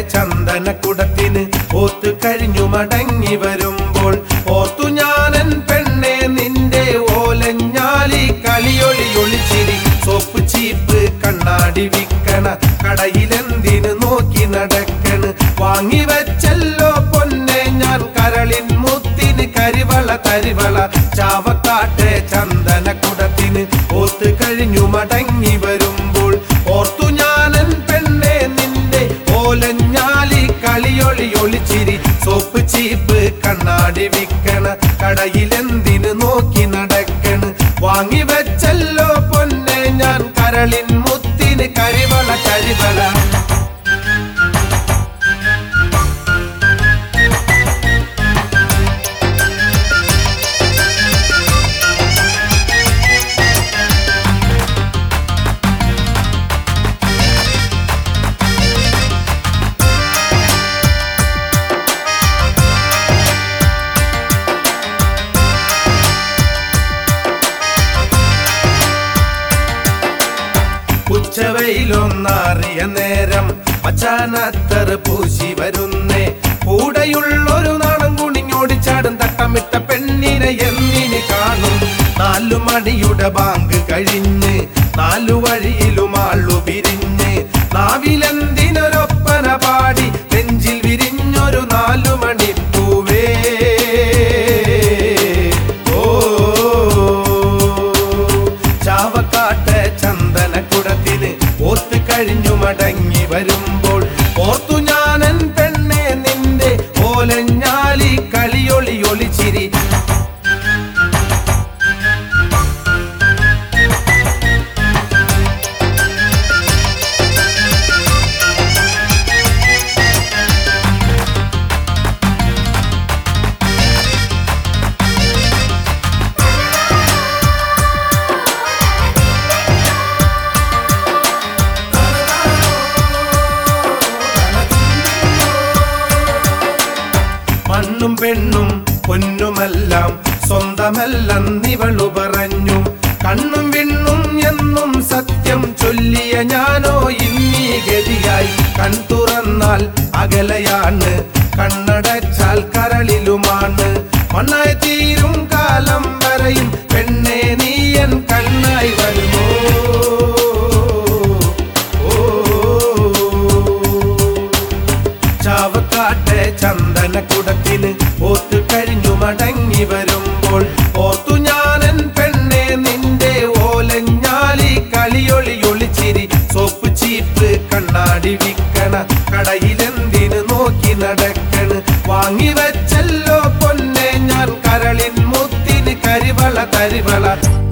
ചന്ദനക്കുടത്തിന് ഓത്തു കഴിഞ്ഞു മടങ്ങി വരുമ്പോൾ ഓർത്തു ഞാനൻ പെണ്ണെ നിന്റെ ഓലഞ്ഞാലി കളിയൊളി ഒളിച്ചിരി സോപ്പ് ചീപ്പ് കണ്ണാടി വിക്കണ കടയിലെന്തിന് നോക്കി നടക്കണ് വാങ്ങി വെച്ചല്ലോ പൊന്നെ ഞാൻ കരളിൻ മുത്തിന് കരിവള തരിവള ചാവക്കാട്ടെ ചന്ദനക്കുടത്തിന് ഓത്ത് കഴിഞ്ഞു മടങ്ങി വരുമ്പോൾ ഓർത്തു ഞാനൻ പെണ്ണെ നിന്റെ ഓലഞ്ഞാലി കളിയൊളി ഒളിച്ചിരി സോപ്പ് ചീപ്പ് കണ്ണാടി വിക്കണ കടയിലെന്തിന് നോക്കി നടക്കണ് വാങ്ങി വെച്ചല്ലോ പൊന്നെ ഞാൻ കരളിൻ മുത്തിന് കരിവള കരിവള ഉച്ചവയിലൊന്നറിയ നേരം അച്ചാനത്തറ് പൂശി വരുന്നേ കൂടെയുള്ളൊരു നാണം കുണിഞ്ഞോടിച്ചാടും തട്ടമിട്ട പെണ്ണിനെ എന്നിന് കാണും നാലു മണിയുടെ ബാങ്ക് കഴിഞ്ഞ് നാലു വഴിയിലും ആളു പിരിഞ്ഞ് നാവിലെന്തിനൊരൊപ്പന പാടി നെഞ്ചിൽ വിരിഞ്ഞൊരു നാലു മണിപ്പൂവേ ഓ ചാവക്കാട്ടെ ചന്ദനക്കുടത്തിന് ഓത്ത് കഴിഞ്ഞു മടങ്ങി വരുമ്പോൾ ഓർത്തു ഞാനൻ പെണ്ണെ നിന്റെ ഓലഞ്ഞാലി കളിയൊളി ഒളിച്ചിരി മണ്ണും പെണ്ണും പൊന്നുമെല്ലാം സ്വന്തമല്ലെന്നിവളു പറഞ്ഞു കണ്ണും വിണ്ണും എന്നും സത്യം ചൊല്ലിയ ഞാനോ ഇന്നീ ഗതിയായി കൺ തുറന്നാൽ അകലയാണ് കണ്ണടച്ചാൽ കരളിലുമാണ് മണ്ണായി തീരും കാലം വരെയും പെണ്ണെ നീയൻ കണ്ണായി വരുമോ ഓ ചാവക്കാട്ടെ ചന്ദനക്കുടത്തിന് ഓത്തു കഴിഞ്ഞു മടങ്ങി വരുമ്പോൾ ഓർത്തു ഞാനൻ പെണ്ണെ നിന്റെ ഓലഞ്ഞാലി കളിയൊളി ഒളിച്ചിരി സോപ്പ് ചീപ്പ് കണ്ണാടി വിക്കണ കടയിലെന്തിന് നോക്കി നടക്കണ് വാങ്ങി വെച്ചല്ലോ പൊന്നെ ഞാൻ കരളിൻ മുത്തിന് കരിവള തരിവള